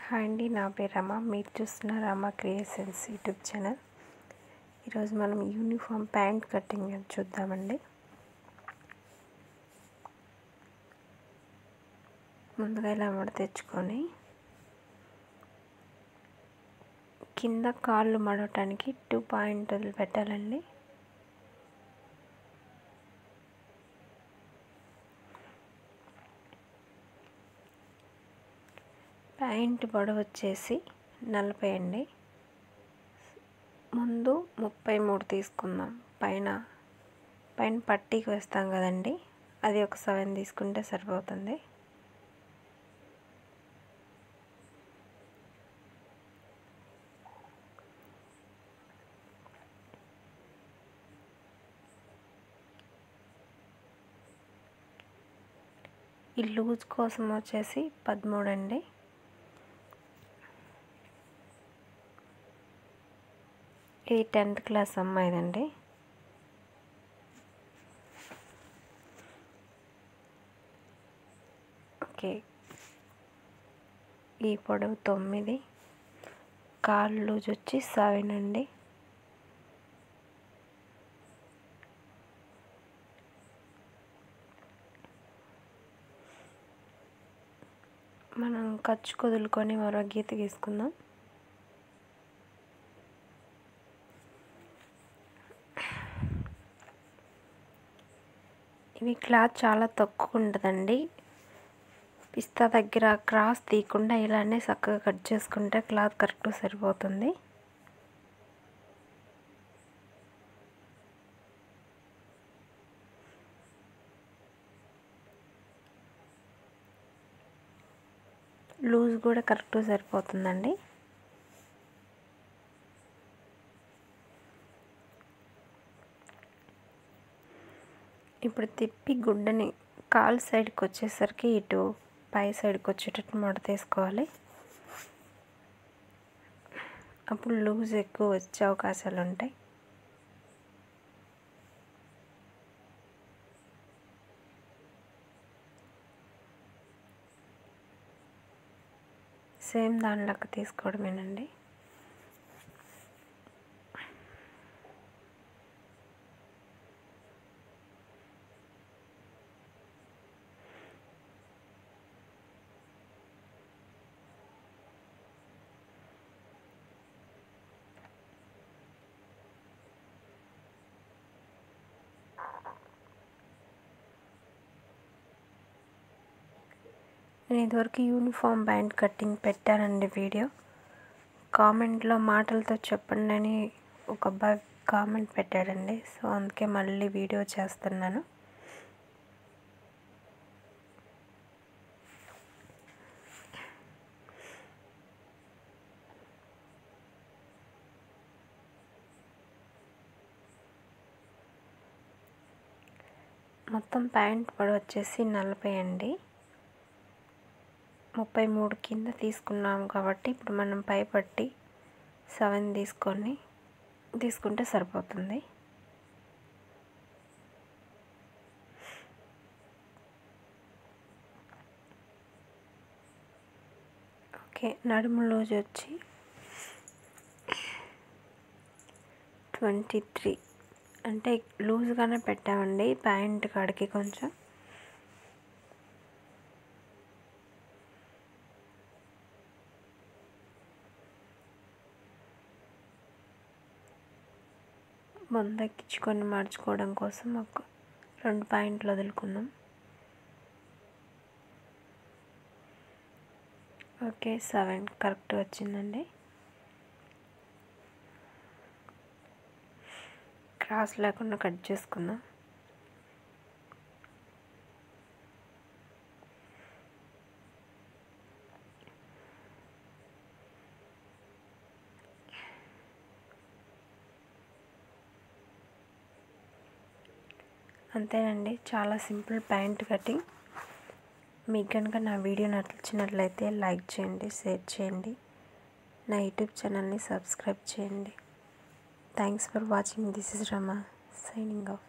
hi అండి నా పేరు రమ మీరు చూస్తున్న రమ క్రియేషన్స్ యూట్యూబ్ ఛానల్ ఈరోజు మనం యూనిఫామ్ ప్యాంట్ కటింగ్ చూద్దామండి ముందుగా ఇలా మడ తెచ్చుకొని కింద కాళ్ళు మడవటానికి టూ పాయింట్ వదిలిపెట్టాలండి ప్యాంట్ పొడవు వచ్చేసి నలభై అండి ముందు ముప్పై మూడు తీసుకుందాం పైన పైన పట్టీకి వేస్తాం కదండి అది ఒక సెవెన్ తీసుకుంటే సరిపోతుంది ఈ లూజ్ కోసం వచ్చేసి పదమూడు అండి ఇది టెన్త్ క్లాస్ అమ్మాయిదండి ఓకే ఈ పొడవు తొమ్మిది కాళ్ళు లూజ్ వచ్చి సెవెన్ అండి మనం ఖర్చు కుదులుకొని మరో గీత గీసుకుందాం ఇవి క్లాత్ చాలా తక్కువ ఉంటుందండి పిస్తా దగ్గర క్రాస్ తీయకుండా ఇలానే చక్కగా కట్ చేసుకుంటే క్లాత్ కరెక్ట్గా సరిపోతుంది లూజ్ కూడా కరెక్ట్గా సరిపోతుందండి ఇప్పుడు తిప్పి గుడ్డని కాలు సైడ్కి వచ్చేసరికి ఇటు పై సైడ్కి వచ్చేటట్టు మడతేసుకోవాలి అప్పుడు లూజ్ ఎక్కువ వచ్చే అవకాశాలు ఉంటాయి సేమ్ దానిలాగా తీసుకోవడమేనండి నేను ఇదివరకు యూనిఫామ్ బ్యాండ్ కటింగ్ పెట్టానండి వీడియో కామెంట్లో మాటలతో చెప్పండి అని ఒక అబ్బాయి కామెంట్ పెట్టాడండి సో అందుకే మళ్ళీ వీడియో చేస్తున్నాను మొత్తం ప్యాంట్ పొడవు వచ్చేసి నలభై అండి ముప్పై మూడు కింద తీసుకున్నాం కాబట్టి ఇప్పుడు మనం పై పట్టి సెవెన్ తీసుకొని తీసుకుంటే సరిపోతుంది ఓకే నడుము లూజ్ వచ్చి ట్వంటీ త్రీ అంటే లూజ్గానే పెట్టామండి ప్యాంట్ కాడికి కొంచెం బొందెక్కించుకొని మడుచుకోవడం కోసం ఒక రెండు పాయింట్లు వదులుకున్నాం ఓకే సెవెన్ కరెక్ట్ వచ్చిందండి క్రాస్ లేకుండా కట్ చేసుకుందాం అంతేనండి చాలా సింపుల్ ప్యాంట్ కటింగ్ మీకు కనుక నా వీడియో నచ్చినట్లయితే లైక్ చేయండి షేర్ చేయండి నా యూట్యూబ్ ఛానల్ని సబ్స్క్రైబ్ చేయండి thanks for watching this is Rama signing of